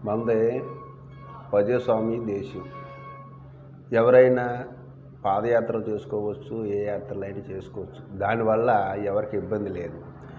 మనది ప్రజాస్వామి దేశం ఎవరైనా పాదయాత్ర చేసుకోవచ్చు ఏ యాత్రలైనా చేసుకోవచ్చు దానివల్ల ఎవరికి ఇబ్బంది లేదు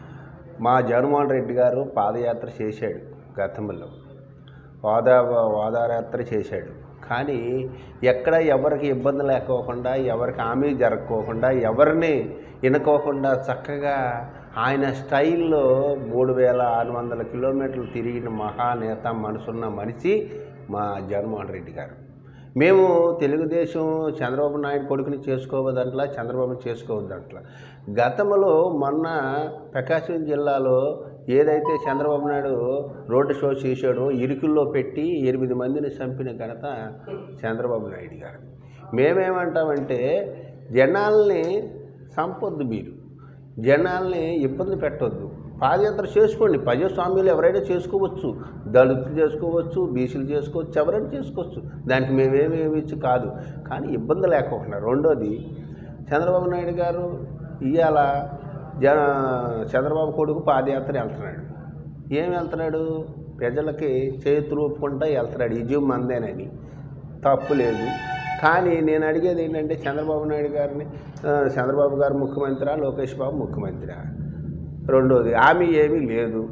మా జగన్మోహన్ రెడ్డి గారు పాదయాత్ర చేశాడు గతంలో హోదా హోదాయాత్ర చేశాడు కానీ ఎక్కడ ఎవరికి ఇబ్బంది లేకోకుండా ఎవరికి హామీ జరగకోకుండా ఎవరిని వినుకోకుండా చక్కగా ఆయన స్టైల్లో మూడు వేల ఆరు వందల కిలోమీటర్లు తిరిగిన మహానేత మనసున్న మనిషి మా జగన్మోహన్ రెడ్డి గారు మేము తెలుగుదేశం చంద్రబాబు నాయుడు కొడుకుని చేసుకోవద్దంట్లా చంద్రబాబు చేసుకోవద్దంట్లా గతంలో మొన్న ప్రకాశం జిల్లాలో ఏదైతే చంద్రబాబు నాయుడు రోడ్డు షో చేశాడో ఇరుకుల్లో పెట్టి ఎనిమిది మందిని చంపిన ఘనత చంద్రబాబు నాయుడు గారు మేమేమంటామంటే జనాల్ని సంపొద్దు మీరు జనాల్ని ఇబ్బంది పెట్టొద్దు పాదయాత్ర చేసుకోండి ప్రజాస్వామ్యులు ఎవరైనా చేసుకోవచ్చు దళితులు చేసుకోవచ్చు బీసీలు చేసుకోవచ్చు ఎవరైనా చేసుకోవచ్చు దానికి మేమేమి ఇచ్చి కాదు కానీ ఇబ్బంది లేకుండా రెండోది చంద్రబాబు నాయుడు గారు ఇవాళ జన చంద్రబాబు కొడుకు పాదయాత్ర వెళ్తున్నాడు ఏం వెళ్తున్నాడు ప్రజలకి చేతులు ఒప్పుకుంటా వెళ్తున్నాడు ఈ జీవం మందేనని తప్పు లేదు కానీ నేను అడిగేది ఏంటంటే చంద్రబాబు నాయుడు గారిని ఆ, చంద్రబాబు గారు ముఖ్యమంత్రి లోకేష్ బాబు ముఖ్యమంత్రి రెండోది హామీ ఏమీ లేదు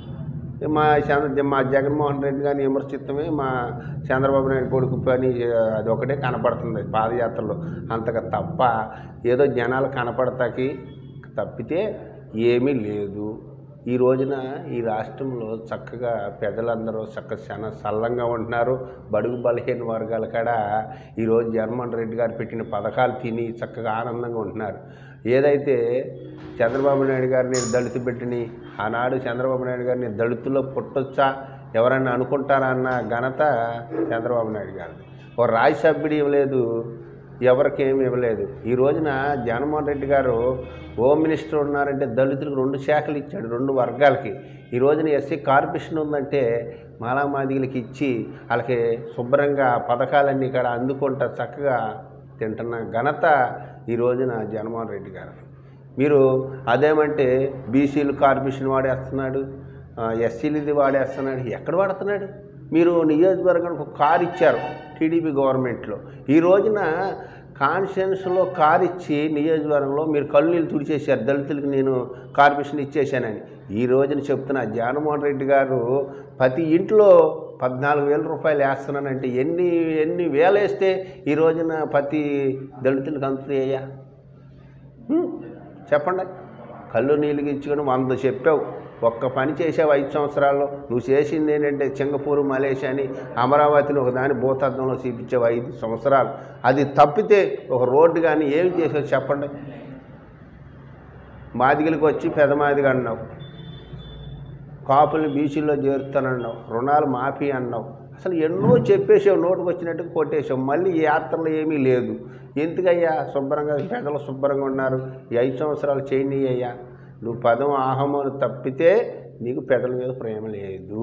మా చంద్ర మా జగన్మోహన్ రెడ్డి గారిని విమర్శిస్తమే మా చంద్రబాబు నాయుడు కొడుకు పని అది ఒకటే కనపడుతుంది పాదయాత్రలో అంతగా తప్ప ఏదో జనాలు కనపడతాకి తప్పితే ఏమీ లేదు ఈ రోజున ఈ రాష్ట్రంలో చక్కగా ప్రజలందరూ చక్కగా చాలా సల్లంగా ఉంటున్నారు బడుగు బలహీన వర్గాల కాడ ఈరోజు జగన్మోహన్ రెడ్డి గారు పెట్టిన పథకాలు తిని చక్కగా ఆనందంగా ఉంటున్నారు ఏదైతే చంద్రబాబు నాయుడు గారిని దళిత బిడ్డని ఆనాడు చంద్రబాబు నాయుడు గారిని దళితుల్లో పుట్టొచ్చా ఎవరన్నా అనుకుంటారా అన్న ఘనత చంద్రబాబు నాయుడు గారిది ఓ రాజ్యసభ్యుడు ఇవ్వలేదు ఎవరికి ఏమి ఇవ్వలేదు ఈ రోజున జగన్మోహన్ రెడ్డి గారు హోమ్ మినిస్టర్ ఉన్నారంటే దళితులకు రెండు శాఖలు ఇచ్చాడు రెండు వర్గాలకి ఈ రోజున ఎస్సీ కార్పొరేషన్ ఉందంటే మాలామాదిగులకి ఇచ్చి వాళ్ళకి శుభ్రంగా పథకాలన్నీ ఇక్కడ అందుకుంటా చక్కగా తింటున్న ఘనత ఈ రోజున జగన్మోహన్ రెడ్డి గారు మీరు అదేమంటే బీసీలు కార్పొరేషన్ వాడేస్తున్నాడు ఎస్సీలది వాడేస్తున్నాడు ఎక్కడ వాడుతున్నాడు మీరు నియోజకవర్గానికి ఒక కారు ఇచ్చారు టీడీపీ గవర్నమెంట్లో ఈ రోజున కాన్షియన్స్లో కారు ఇచ్చి నియోజకవర్గంలో మీరు కళ్ళు నీళ్ళు తుడిచేశారు దళితులకు నేను కార్పొరేషన్ ఇచ్చేశానని ఈ రోజున చెప్తున్నా జగన్మోహన్ రెడ్డి గారు ప్రతి ఇంట్లో పద్నాలుగు వేల రూపాయలు వేస్తున్నానంటే ఎన్ని ఎన్ని వేలు వేస్తే ఈ రోజున ప్రతి దళితులకు అందుతాయ్యా హ్మ్? చెప్పండి కళ్ళు నీళ్ళకి ఇచ్చుకొని వంద చెప్పావు ఒక్క పని చేసావు ఐదు సంవత్సరాల్లో నువ్వు చేసింది ఏంటంటే సింగపూర్ మలేషియా అని అమరావతిని ఒక దాని భూతద్దంలో చూపించావు ఐదు సంవత్సరాలు అది తప్పితే ఒక రోడ్డు కానీ ఏమి చేసావు చెప్పండి మాదిగలకు వచ్చి పెదమాదిగా అన్నావు కాపుల్ని బీసీల్లో చేరుతానన్నావు రుణాలు మాఫీ అన్నావు అసలు ఎన్నో చెప్పేసావు నోటుకు వచ్చినట్టు కొట్టేసావు మళ్ళీ ఈ యాత్రలో ఏమీ లేదు ఎందుకయ్యా శుభ్రంగా పెదలు శుభ్రంగా ఉన్నారు ఈ ఐదు సంవత్సరాలు చేయని అయ్యా నువ్వు పదం ఆహమను తప్పితే నీకు పెదల మీద ప్రేమ లేదు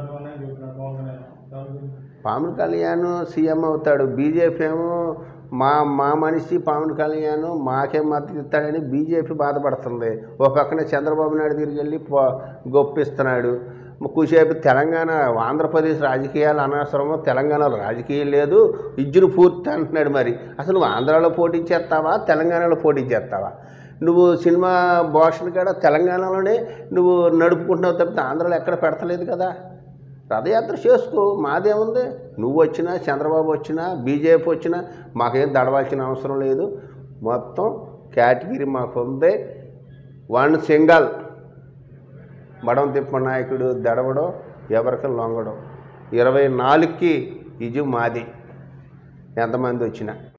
పవన్ కళ్యాణ్ సీఎం అవుతాడు బీజేపీ ఏమో మా మా మనిషి పవన్ కళ్యాణ్ మాకే మద్దతు ఇస్తాడని బీజేపీ బాధపడుతుంది ఓ పక్కన చంద్రబాబు నాయుడు దగ్గరికి వెళ్ళి పో- గొప్పిస్తున్నాడు కూసేపు తెలంగాణ ఆంధ్రప్రదేశ్ రాజకీయాలు అనవసరమో తెలంగాణలో రాజకీయం లేదు ఇజ్జును పూర్తి అంటున్నాడు మరి అసలు నువ్వు ఆంధ్రాలో పోటీ చేస్తావా తెలంగాణలో పోటీ చేస్తావా నువ్వు సినిమా భాషను కూడా తెలంగాణలోనే నువ్వు నడుపుకుంటున్నావు తప్పితే ఆంధ్రాలో ఎక్కడ పెడతలేదు కదా రథయాత్ర చేసుకో మాదేముంది నువ్వు వచ్చినా చంద్రబాబు వచ్చినా బీజేపీ వచ్చినా మాకేం దడవాల్సిన అవసరం లేదు మొత్తం కేటగిరీ మాకు ఉంది వన్ సింగల్ మడం తిప్ప నాయకుడు దడవడం ఎవరికి లొంగడం ఇరవై నాలుగుకి ఇది మాది ఎంతమంది వచ్చినా